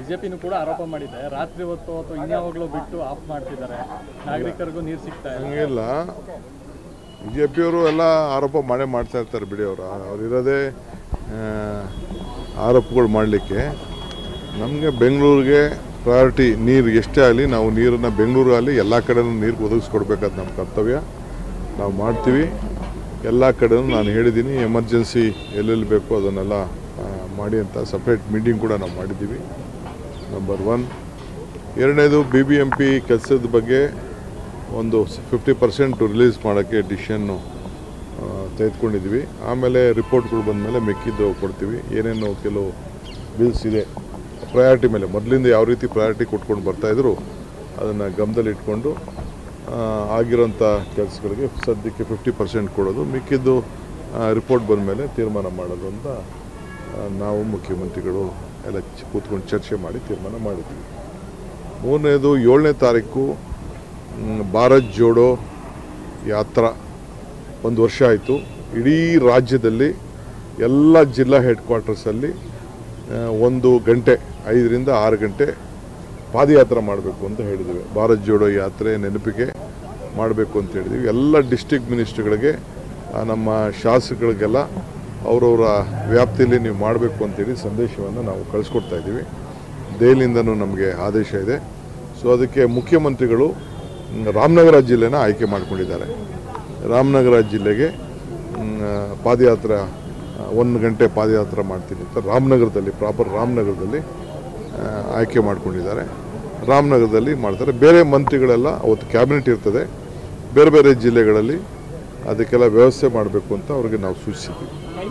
ಬಿಜೆಪಿನೂ ಕೂಡ ಆರೋಪ ಮಾಡಿದೆ ರಾತ್ರಿ ಹೊತ್ತು ಅಥವಾ ಇನ್ಯಾವಾಗಲೂ ಬಿಟ್ಟು ಆಫ್ ಮಾಡ್ತಿದ್ದಾರೆ ನಾಗರಿಕರಿಗೂ ನೀರು ಸಿಗ್ತಾ ಇಲ್ಲ ಹಂಗಿಲ್ಲ ಬಿ ಜೆ ಪಿಯವರು ಎಲ್ಲ ಆರೋಪ ಮಾಡೇ ಮಾಡ್ತಾ ಇರ್ತಾರೆ ಬಿಡಿ ಅವರು ಅವ್ರು ಇರೋದೇ ಆ, ಆರೋಪಗಳು ಮಾಡಲಿಕ್ಕೆ ನಮಗೆ ಬೆಂಗಳೂರಿಗೆ ಪ್ರಯಾರಿಟಿ ನೀರು ಎಷ್ಟೇ ಆಗಲಿ ನಾವು ನೀರನ್ನು ಬೆಂಗಳೂರಾಗಲಿ ಎಲ್ಲ ಕಡೆನೂ ನೀರು ಒದಗಿಸ್ಕೊಡ್ಬೇಕಾದ ನಮ್ಮ ಕರ್ತವ್ಯ ನಾವು ಮಾಡ್ತೀವಿ ಎಲ್ಲ ಕಡೆನೂ ನಾನು ಹೇಳಿದ್ದೀನಿ ಎಮರ್ಜೆನ್ಸಿ ಎಲ್ಲೆಲ್ಲಿ ಬೇಕೋ ಅದನ್ನೆಲ್ಲ ಆ, ಮಾಡಿ ಅಂತ ಸಪ್ರೇಟ್ ಮೀಟಿಂಗ್ ಕೂಡ ನಾವು ಮಾಡಿದ್ದೀವಿ ನಂಬರ್ ಒನ್ ಎರಡನೇದು ಬಿ ಬಿ ಎಂ ಪಿ ಕೆಲಸದ ಬಗ್ಗೆ ಒಂದು ಫಿಫ್ಟಿ ಪರ್ಸೆಂಟ್ ರಿಲೀಸ್ ಮಾಡೋಕ್ಕೆ ಡಿಸಿಷನ್ನು ತೆಗೆದುಕೊಂಡಿದ್ವಿ ಆಮೇಲೆ ರಿಪೋರ್ಟ್ಗಳು ಬಂದಮೇಲೆ ಮಿಕ್ಕಿದ್ದು ಕೊಡ್ತೀವಿ ಏನೇನು ಕೆಲವು ಬಿಲ್ಸ್ ಇದೆ ಪ್ರಯಾರಿಟಿ ಮೇಲೆ ಮೊದಲಿಂದ ಯಾವ ರೀತಿ ಪ್ರಯಾರಿಟಿ ಕೊಟ್ಕೊಂಡು ಬರ್ತಾಯಿದ್ರು ಅದನ್ನು ಗಮನದಲ್ಲಿ ಇಟ್ಕೊಂಡು ಆ, ಆಗಿರೋಂಥ ಕೆಲಸಗಳಿಗೆ ಸದ್ಯಕ್ಕೆ ಫಿಫ್ಟಿ ಪರ್ಸೆಂಟ್ ಕೊಡೋದು ಮಿಕ್ಕಿದ್ದು ರಿಪೋರ್ಟ್ ಬಂದ ಮೇಲೆ ತೀರ್ಮಾನ ಮಾಡೋದು ಅಂತ ಆ, ನಾವು ಮುಖ್ಯಮಂತ್ರಿಗಳು ಎಲ್ಲ ಚ- ಕೂತ್ಕೊಂಡು ಚರ್ಚೆ ಮಾಡಿ ತೀರ್ಮಾನ ಮಾಡಿದ್ವಿ ಮೂರನೇದು ಏಳನೇ ತಾರೀಕು ಮ್, ಭಾರತ್ ಜೋಡೋ ಯಾತ್ರಾ ಒಂದು ವರ್ಷ ಆಯಿತು ಇಡೀ ರಾಜ್ಯದಲ್ಲಿ ಎಲ್ಲ ಜಿಲ್ಲಾ ಹೆಡ್ ಕ್ವಾರ್ಟರ್ಸಲ್ಲಿ ಆ, ಒಂದು ಗಂಟೆ ಐದರಿಂದ ಆರು ಗಂಟೆ ಪಾದಯಾತ್ರೆ ಮಾಡಬೇಕು ಅಂತ ಹೇಳಿದ್ದೀವಿ ಭಾರತ್ ಜೋಡೋ ಯಾತ್ರೆ ನೆನಪಿಗೆ ಮಾಡಬೇಕು ಅಂತ ಹೇಳಿದ್ದೀವಿ ಎಲ್ಲ ಡಿಸ್ಟಿಕ್ ಮಿನಿಸ್ಟ್ರುಗಳಿಗೆ ಆ, ನಮ್ಮ ಶಾಸಕರಿಗೆಲ್ಲ ಅವರವರ ವ್ಯಾಪ್ತಿಯಲ್ಲಿ ನೀವು ಮಾಡಬೇಕು ಅಂತೇಳಿ ಸಂದೇಶವನ್ನು ನಾವು ಕಳಿಸ್ಕೊಡ್ತಾ ಇದ್ದೀವಿ ದೆಹಲಿಯಿಂದನೂ ನಮಗೆ ಆದೇಶ ಇದೆ ಸೊ ಅದಕ್ಕೆ ಮುಖ್ಯಮಂತ್ರಿಗಳು ಮ್, ರಾಮನಗರ ಜಿಲ್ಲೆನ ಆಯ್ಕೆ ಮಾಡಿಕೊಂಡಿದ್ದಾರೆ ರಾಮನಗರ ಜಿಲ್ಲೆಗೆ ಮ್, ಪಾದಯಾತ್ರೆ ಆ, ಒಂದು ಗಂಟೆ ಪಾದಯಾತ್ರೆ ಮಾಡ್ತೀನಿ ಅಂತ ರಾಮನಗರದಲ್ಲಿ ಪ್ರಾಪರ್ ರಾಮನಗರದಲ್ಲಿ ಆ, ಆಯ್ಕೆ ಮಾಡ್ಕೊಂಡಿದ್ದಾರೆ ರಾಮನಗರದಲ್ಲಿ ಮಾಡ್ತಾರೆ ಬೇರೆ ಮಂತ್ರಿಗಳೆಲ್ಲ ಅವತ್ತು ಕ್ಯಾಬಿನೆಟ್ ಇರ್ತದೆ ಬೇರೆ ಬೇರೆ ಜಿಲ್ಲೆಗಳಲ್ಲಿ ಅದಕ್ಕೆಲ್ಲ ವ್ಯವಸ್ಥೆ ಮಾಡಬೇಕು ಅಂತ ಅವ್ರಿಗೆ ನಾವು ಸೂಚಿಸಿದ್ವಿ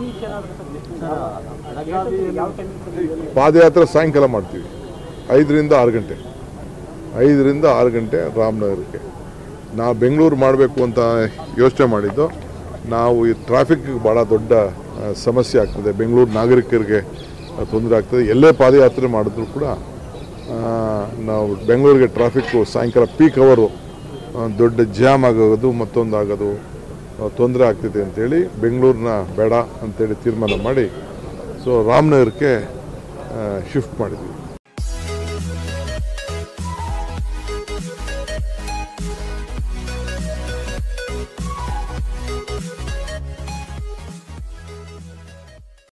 ಪಾದಯಾತ್ರೆ ಸಾಯಂಕಾಲ ಮಾಡ್ತೀವಿ ಐದರಿಂದ ಆರು ಗಂಟೆ ಐದರಿಂದ ಆರು ಗಂಟೆ ರಾಮನಗರಕ್ಕೆ ನಾವು ಬೆಂಗಳೂರು ಮಾಡಬೇಕು ಅಂತ ಯೋಚನೆ ಮಾಡಿದ್ದು ನಾವು ಈ ಟ್ರಾಫಿಕ್ ಭಾಳ ದೊಡ್ಡ ಆ, ಸಮಸ್ಯೆ ಆಗ್ತದೆ ಬೆಂಗಳೂರು ನಾಗರಿಕರಿಗೆ ತೊಂದರೆ ಆಗ್ತದೆ ಎಲ್ಲೇ ಪಾದಯಾತ್ರೆ ಮಾಡಿದ್ರು ಕೂಡ ಆ, ನಾವು ಬೆಂಗಳೂರಿಗೆ ಟ್ರಾಫಿಕ್ಕು ಸಾಯಂಕಾಲ ಪೀಕ್ ಅವರು ದೊಡ್ಡ ಜಾಮ್ ಆಗೋದು ಮತ್ತೊಂದು ಆಗೋದು ತೊಂದರೆ ಆಗ್ತಿದೆ ಅಂತೇಳಿ ಬೆಂಗಳೂರನ್ನ ಬೇಡ ಅಂತೇಳಿ ತೀರ್ಮಾನ ಮಾಡಿ ಸೊ ರಾಮನಗರಕ್ಕೆ ಶಿಫ್ಟ್ ಮಾಡಿದ್ವಿ